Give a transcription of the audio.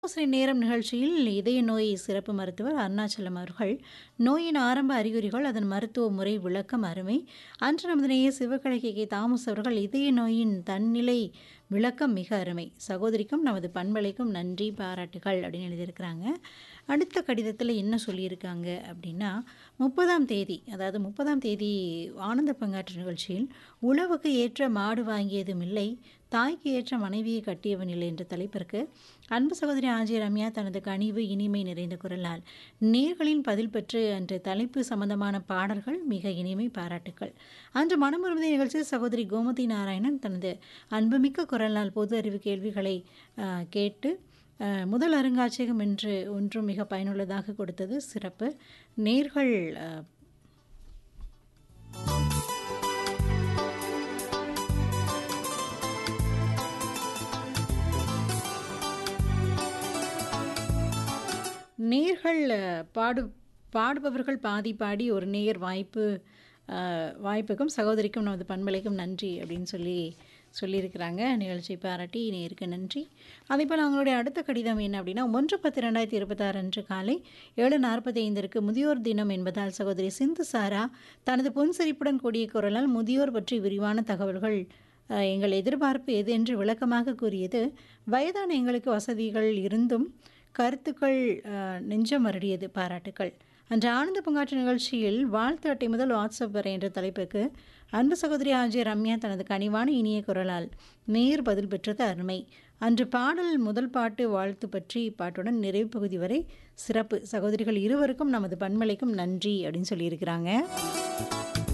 ஆலோசனை நேரம் நிகழ்ச்சியில் இதய நோய் சிறப்பு மருத்துவர் அருணாச்சலம் அவர்கள் நோயின் ஆரம்ப அறிகுறிகள் அதன் மருத்துவ முறை விளக்கம் அருமை அன்று நமது நேய சிவகலைக்கு கே தாமஸ் அவர்கள் இதய நோயின் தன்னிலை விளக்கம் மிக அருமை சகோதரிக்கும் நமது பண்பலைக்கும் நன்றி பாராட்டுகள் அப்படின்னு எழுதியிருக்கிறாங்க அடுத்த கடிதத்தில் என்ன சொல்லியிருக்காங்க அப்படின்னா முப்பதாம் தேதி அதாவது முப்பதாம் தேதி ஆனந்த பங்காற்று நிகழ்ச்சியில் உழவுக்கு ஏற்ற மாடு வாங்கியதும் இல்லை தாய்க்கு ஏற்ற மனைவியை கட்டியவன் இல்லை என்ற தலைப்பிற்கு அன்பு சகோதரி ஆஜி ரம்யா தனது கனிவு இனிமை நிறைந்த குரலால் நேர்களின் பதில் பெற்று அன்று தலைப்பு சம்பந்தமான பாடல்கள் மிக இனிமை பாராட்டுக்கள் அன்று மனமுருமதி நிகழ்ச்சியில் சகோதரி கோமதி நாராயணன் தனது அன்புமிக்க குரலால் பொது அறிவு கேள்விகளை ஆஹ், கேட்டு ஆஹ், முதல் அருங்காட்சியகம் என்று ஒன்றும் மிக பயனுள்ளதாக கொடுத்தது சிறப்பு நேர்கள் ஆஹ், நேர்கள் அஹ், பாடு பாடுபவர்கள் பாதி பாடி ஒரு நேயர் வாய்ப்பு அஹ், வாய்ப்புக்கும் சகோதரிக்கும் நமது பண்பலைக்கும் நன்றி அப்படின்னு சொல்லி சொல்லியிருக்கிறாங்க நிகழ்ச்சி பாராட்டி நேருக்கு நன்றி அதே போல் அவங்களுடைய அடுத்த கடிதம் என்ன அப்படின்னா ஒன்று பத்து ரெண்டாயிரத்தி இருபத்தாறு அன்று காலை ஏழு நாற்பத்தி ஐந்திற்கு முதியோர் தினம் என்பதால் சகோதரி சிந்து சாரா தனது பொன்சிரிப்புடன் கூடிய குரலால் முதியோர் பற்றி விரிவான தகவல்கள் அஹ், எங்கள் எதிர்பார்ப்பு எது என்று விளக்கமாக கூறியது வயதான எங்களுக்கு வசதிகள் இருந்தும் கருத்துக்கள் அஹ், நெஞ்சம் மருடியது பாராட்டுக்கள் அன்று ஆனந்த பங்காற்று நிகழ்ச்சியில் வாழ்த்து அட்டை முதல் வாட்ஸ்அப் வரை என்ற தலைப்புக்கு அன்பு சகோதரி ஆஜிய ரம்யா தனது கனிவான இனிய குரலால் நேர் பதில் பெற்றது அருமை அன்று பாடல் முதல் பாட்டு வாழ்த்து பற்றி பாட்டுடன் நிறைவு பகுதி வரை சிறப்பு சகோதரிகள் இருவருக்கும் நமது பன்மலைக்கும் நன்றி அப்படின்னு சொல்லியிருக்கிறாங்க